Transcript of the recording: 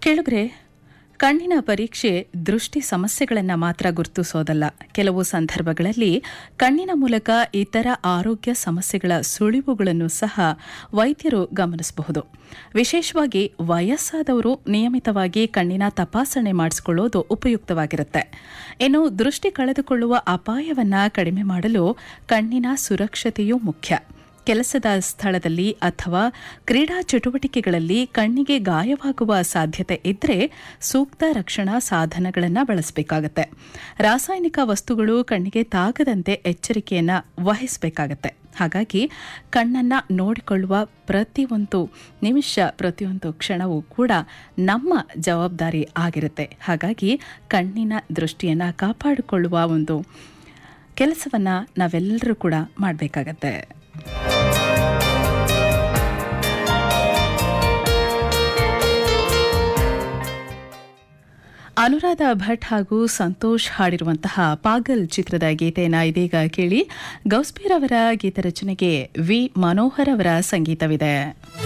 ಕೆಳಗ್ರೆ ಕಣ್ಣಿನ ಪರೀಕ್ಷೆ ದೃಷ್ಟಿ ಸಮಸ್ಯೆಗಳನ್ನು ಮಾತ್ರ ಗುರುತಿಸೋದಲ್ಲ ಕೆಲವು ಸಂದರ್ಭಗಳಲ್ಲಿ ಕಣ್ಣಿನ ಮೂಲಕ ಇತರ ಆರೋಗ್ಯ ಸಮಸ್ಯೆಗಳ ಸುಳಿವುಗಳನ್ನು ಸಹ ವೈದ್ಯರು ಗಮನಿಸಬಹುದು ವಿಶೇಷವಾಗಿ ವಯಸ್ಸಾದವರು ನಿಯಮಿತವಾಗಿ ಕಣ್ಣಿನ ತಪಾಸಣೆ ಮಾಡಿಸಿಕೊಳ್ಳೋದು ಉಪಯುಕ್ತವಾಗಿರುತ್ತೆ ಇನ್ನು ದೃಷ್ಟಿ ಕಳೆದುಕೊಳ್ಳುವ ಅಪಾಯವನ್ನು ಕಡಿಮೆ ಮಾಡಲು ಕಣ್ಣಿನ ಸುರಕ್ಷತೆಯೂ ಮುಖ್ಯ ಕೆಲಸದ ಸ್ಥಳದಲ್ಲಿ ಅಥವಾ ಕ್ರೀಡಾ ಚಟುವಟಿಕೆಗಳಲ್ಲಿ ಕಣ್ಣಿಗೆ ಗಾಯವಾಗುವ ಸಾಧ್ಯತೆ ಇದ್ದರೆ ಸೂಕ್ತ ರಕ್ಷಣಾ ಸಾಧನಗಳನ್ನು ಬಳಸಬೇಕಾಗತ್ತೆ ರಾಸಾಯನಿಕ ವಸ್ತುಗಳು ಕಣ್ಣಿಗೆ ತಾಗದಂತೆ ಎಚ್ಚರಿಕೆಯನ್ನು ವಹಿಸಬೇಕಾಗತ್ತೆ ಹಾಗಾಗಿ ಕಣ್ಣನ್ನು ನೋಡಿಕೊಳ್ಳುವ ಪ್ರತಿಯೊಂದು ನಿಮಿಷ ಪ್ರತಿಯೊಂದು ಕ್ಷಣವೂ ಕೂಡ ನಮ್ಮ ಜವಾಬ್ದಾರಿ ಆಗಿರುತ್ತೆ ಹಾಗಾಗಿ ಕಣ್ಣಿನ ದೃಷ್ಟಿಯನ್ನು ಕಾಪಾಡಿಕೊಳ್ಳುವ ಒಂದು ಕೆಲಸವನ್ನು ನಾವೆಲ್ಲರೂ ಕೂಡ ಮಾಡಬೇಕಾಗತ್ತೆ ಅನುರಾಧ ಭಟ್ ಹಾಗೂ ಸಂತೋಷ್ ಹಾಡಿರುವಂತಹ ಪಾಗಲ್ ಚಿತ್ರದ ಗೀತೆಯನ್ನು ಇದೀಗ ಕೇಳಿ ಗೌಸ್ಬೀರ್ ಅವರ ಗೀತ ರಚನೆಗೆ ವಿ ಮನೋಹರ್ ಅವರ ಸಂಗೀತವಿದೆ